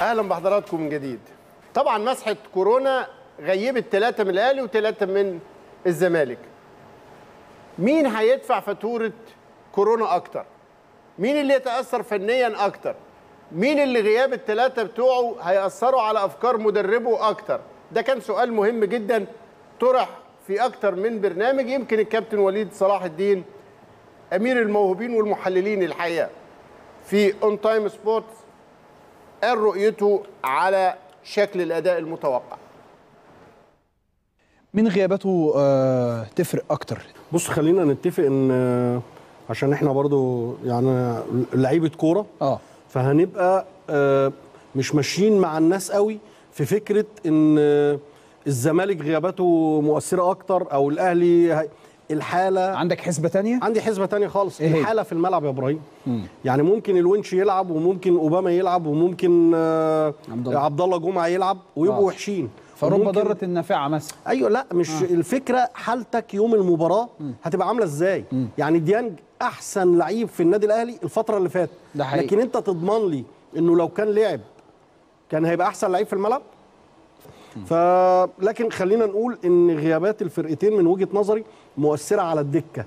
اهلا بحضراتكم من جديد طبعا مسحه كورونا غيبت ثلاثه من الاهلي وثلاثه من الزمالك مين هيدفع فاتوره كورونا اكتر مين اللي يتاثر فنيا اكتر مين اللي غياب الثلاثه بتوعه هياثروا على افكار مدربه اكتر ده كان سؤال مهم جدا طرح في اكتر من برنامج يمكن الكابتن وليد صلاح الدين امير الموهوبين والمحللين الحقيقه في اون تايم سبورتس قال رؤيته على شكل الاداء المتوقع من غيابته آه تفرق اكتر بص خلينا نتفق ان آه، عشان احنا برضو يعني لعيبه كوره اه فهنبقى آه، مش ماشيين مع الناس قوي في فكره ان آه، الزمالك غياباته مؤثره اكتر او الاهلي هي- الحاله عندك حسبه تانية عندي حسبه تانية خالص إيه هي؟ الحاله في الملعب يا ابراهيم يعني ممكن الونش يلعب وممكن اوباما يلعب وممكن آه، عبد الله. عبد الله جمعه يلعب ويبقوا آه. وحشين فرب وممكن- ضاره النافعه مثلا ايوه لا مش آه. الفكره حالتك يوم المباراه هتبقى عامله ازاي يعني ديانج احسن لعيب في النادي الاهلي الفتره اللي فاتت ده حقيقي. لكن انت تضمن لي انه لو كان لعب كان هيبقى احسن لعيب في الملعب ف لكن خلينا نقول ان غيابات الفرقتين من وجهه نظري مؤثره على الدكه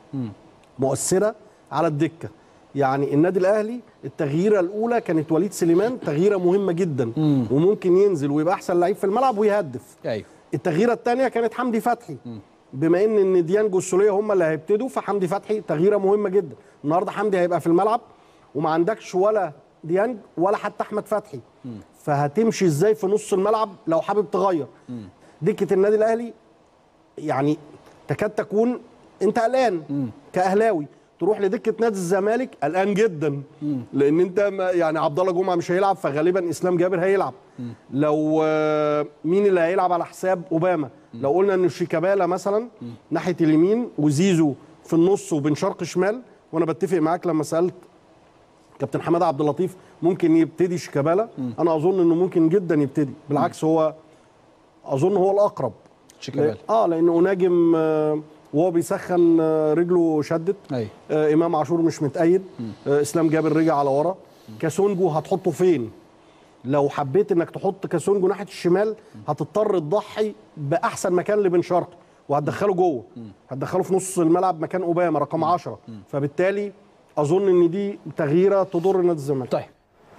مؤثره على الدكه يعني النادي الاهلي التغييره الاولى كانت وليد سليمان تغييره مهمه جدا وممكن ينزل ويبقى احسن لعيب في الملعب ويهدف ايوه التغييره الثانيه كانت حمدي فتحي بما ان ان ديانج والسوليه هم اللي هيبتدوا فحمدي فتحي تغييره مهمه جدا النهارده حمدي هيبقى في الملعب وما عندكش ولا ديانج ولا حتى احمد فتحي فهتمشي ازاي في نص الملعب لو حابب تغير دكه النادي الاهلي يعني تكاد تكون انت قلقان كاهلاوي تروح لدكه نادي الزمالك قلقان جدا لان انت ما- يعني عبد الله جمعه مش هيلعب فغالبا اسلام جابر هيلعب لو آه، مين اللي هيلعب على حساب اوباما لو قلنا ان شيكابالا مثلا ناحيه اليمين وزيزو في النص وبن شرق شمال وانا بتفق معاك لما سالت كابتن حماده عبد اللطيف ممكن يبتدي شيكابالا انا اظن انه ممكن جدا يبتدي بالعكس هو اظن هو الاقرب شيكابالا اه لانه ناجم آه، وهو بيسخن آه، رجله شدت ايوه آه امام عاشور مش متأيد آه اسلام جابر رجع على ورا كاسونجو هتحطه فين لو حبيت انك تحط كاسونجو ناحيه الشمال هتضطر تضحي باحسن مكان لبن شرقي وهتدخله جوه هتدخله في نص الملعب مكان اوباما رقم 10 فبالتالي اظن ان دي تغييره تضر نادي الزمالك طيب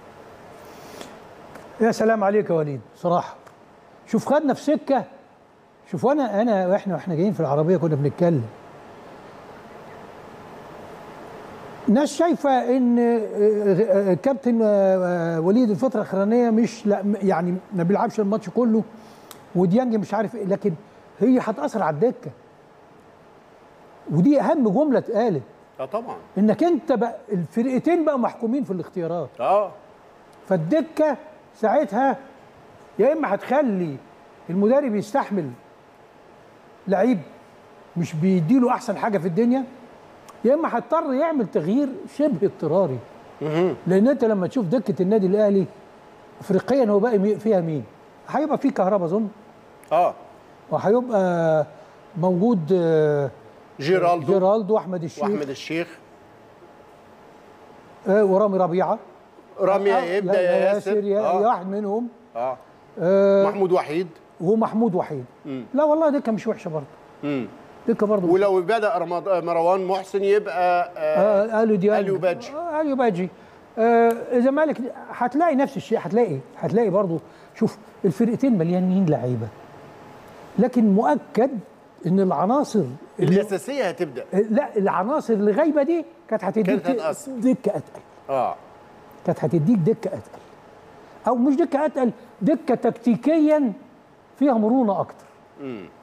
يا سلام عليك يا وليد صراحه شوف خدنا في سكه شوف انا انا واحنا واحنا جايين في العربيه كنا بنتكلم ناس شايفه ان آه، آه، كابتن آه، آه، وليد الفتره الاخرانيه مش لا م- يعني ما بيلعبش الماتش كله وديانج مش عارف ايه لكن هي هتاثر على الدكه ودي اهم جمله اتقالت اه طبعا انك انت بقى الفرقتين بقى محكومين في الاختيارات اه فالدكه ساعتها يا اما هتخلي المدرب يستحمل لعيب مش بيديله احسن حاجه في الدنيا يا اما هيضطر يعمل تغيير شبه اضطراري لان انت لما تشوف دكه النادي الاهلي افريقيا هو باقي مي- فيها مين؟ هيبقى في كهربا اظن اه وهيبقى موجود آه، جيرالدو جيرالدو واحمد الشيخ واحمد الشيخ آه، ورامي ربيعه رامي آه، يبدا لا، يا ياسر يا, يا آه. واحد منهم اه آه، محمود وحيد ومحمود وحيد مم. لا والله دكه مش وحشه برضه مم. دكه برضه مش ولو بدا رمض... مروان محسن يبقى آه آه اليو ديانج أليو باجي. آه اليو باجي آه الزمالك هتلاقي نفس الشيء هتلاقي هتلاقي برضه شوف الفرقتين مليانين لعيبه لكن مؤكد ان العناصر اللي الاساسيه هتبدا لا العناصر اللي غايبه دي كانت هتديك كانت هتأثر. دكه اتقل اه كانت هتديك دكه اتقل او مش دكه اتقل دكه تكتيكيا فيها مرونه اكتر مم.